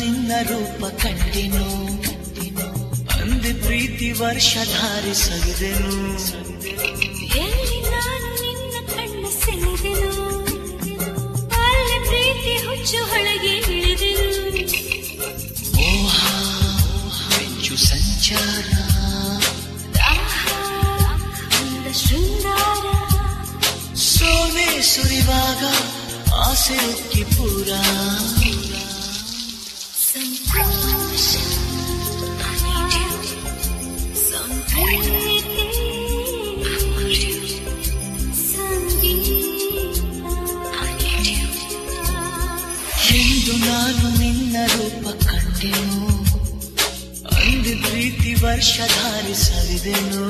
ನಿನ್ನ ರೂಪ ಕಂಡೆನು ಅಂದೆ ಪ್ರೀತಿ ವರ್ಷ ಧಾರಿ ಸವಿದೆನು ಎಲ್ಲಿ ನಾನು ನಿನ್ನ ಕಣ್ಣ ಸೆಳೆದೆನು ಅಲ್ಲಿ ಪ್ರೀತಿ ಹುಚ್ಚು ಹೊಳಗೆ ಇಳಿದೆನು ಮೋಹ ಮೆಚ್ಚು ಸಂಚಾರ ದಾಹ ಅಂದ ಶೃಂಗಾರ ಸೋನೆ ಸುರಿವಾಗ ಆಸೆ ಉಕ್ಕಿ ಪೂರ ಸಂತೋಷ ಸಂಪ್ರೀತಿ ಸಂಗೀತ ಎಂದು ನಾನು ನಿನ್ನ ರೂಪ ಕಂಡೆನು ಅಂದು ಪ್ರೀತಿ ವರ್ಷ ಧಾರಿ ಸವಿದೆನು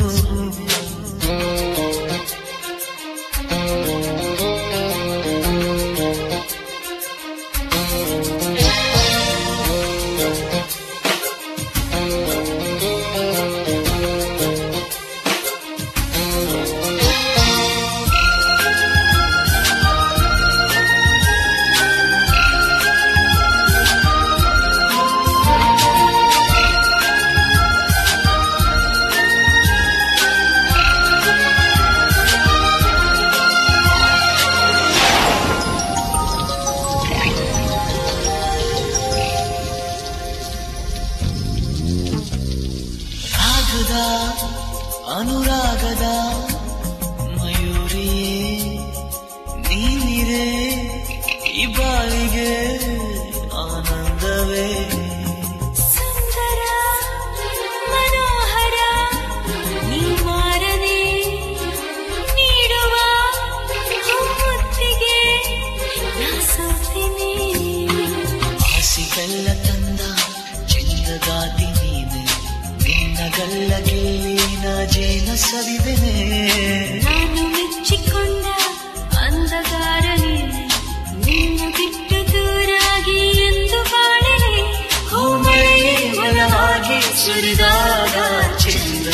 ರಾಗದ ಅನುರಾಗದ ಮಯೂರಿಯೇ ನೀನಿರೆ ಈ ಬಾಳಿಗೆ ಆನಂದವೇ ಸುಂದರ ಮನೋಹರ ನೀವಾರನೆ ನೀಡುವ ಮುತ್ತಿಗೆ ನಾ ಸೋತಿನಿ ಆಸಿಗಲ್ಲ ತಂದ ಚಿನ್ನಗಾತಿ ನೀನೆ ನಿನ್ನ ಗಲ್ಲಗೆಲ್ಲಿ ನಾ ಜೇನ ಸವಿದೆನೆ ನಾನು ಮೆಚ್ಚಿಕೊಂಡ ಅಂದಗಾರ ನೀನೆ ನಿನ್ನ ಬಿಟ್ಟು ದೂರಾಗಿ ಎಂದು ಬಾಳಲೆ ಹೂಮಳೆಯೇ ಬಲವಾಗಿ ಸುರಿದಾಗ ಚಂದ್ರ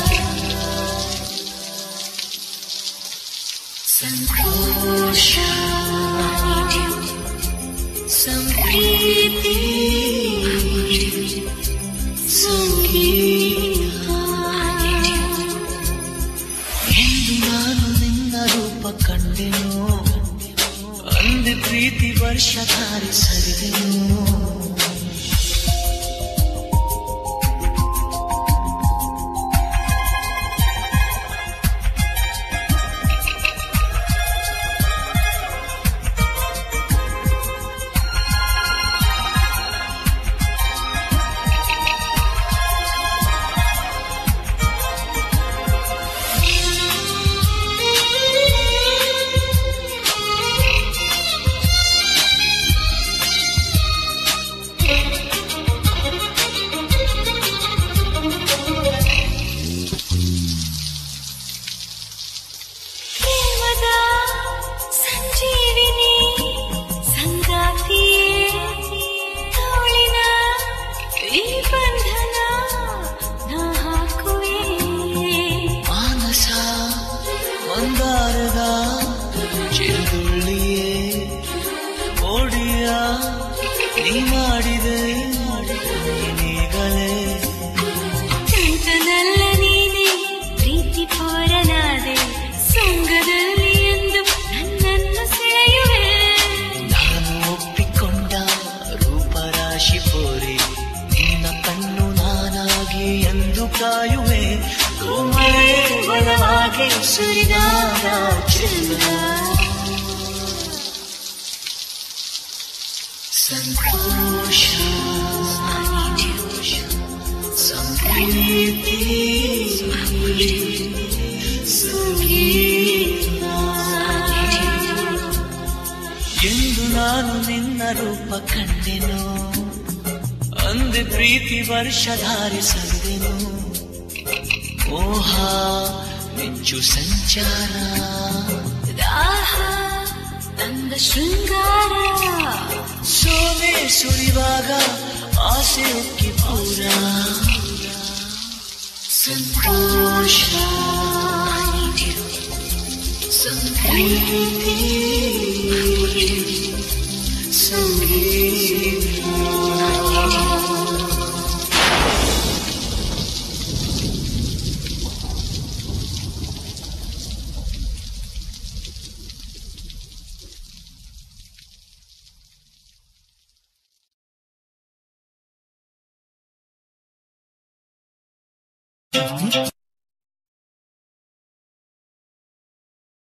ಸಂತೋಷ ಸಂಪ್ರೀತಿ ಸಂಗೀತ ಎಂದು ನಾನು ನಿನ್ನ ರೂಪ ಕಂಡೆನು ಅಂದು ಪ್ರೀತಿ ವರ್ಷ ಧಾರಿ ಸರಿದೆನು ಪ್ರೇಮದ ಸಂಜೀವಿನಿ ಸಂಗಾತಿಯೇ ತೋಳಿನ ಈ ಬಂಧನ ನಾ ಹಾಕುವೆ ಮಾನಸ ಮಂದಾರದ ಚಿರುದುಳ್ಳಿಯೇ ಓಡಿಯ ನೀ ಮಾಡಿದೆ ನೀಗಲೇ ಕಂಕನಲ್ಲ ನೀನೆ ಪ್ರೀತಿ ಪೋರನಾದೆ ಸಂಗದಲ್ಲಿ ಎಂದು ನನ್ನನ್ನು ಸೆಳೆಯುವೆ ನಾನು ಒಪ್ಪಿಕೊಂಡ ರೂಪರಾಶಿ ಪೋರಿ ನಿನ್ನ ಕಣ್ಣು ನಾನಾಗಿ ಎಂದು ಕಾಯುವೆ ಹೂಮಳೆ ಬಲವಾಗಿ ಸುರಿದಾಗ ಚೆಲ್ಲ ಸಂತೋಷ ಸಂಪ್ರೀತಿ ಎಂದು ನಾನು ನಿನ್ನ ರೂಪ ಕಂಡೆನು ಅಂದು ಪ್ರೀತಿ ವರ್ಷ ಧಾರಿ ಸರಿದೆನು ಮೋಹ ಮೆಚ್ಚು ಸಂಚಾರ ದಾಹ ತಂದ ಶೃಂಗಾರ ಸೋನೆ ಸುರಿವಾಗ ಆಸೆ ಉಕ್ಕಿ ಪೂರ ಸಂತೋಷ ಸಂಪ್ರೀತಿ ಸಂಗೀತ ಿ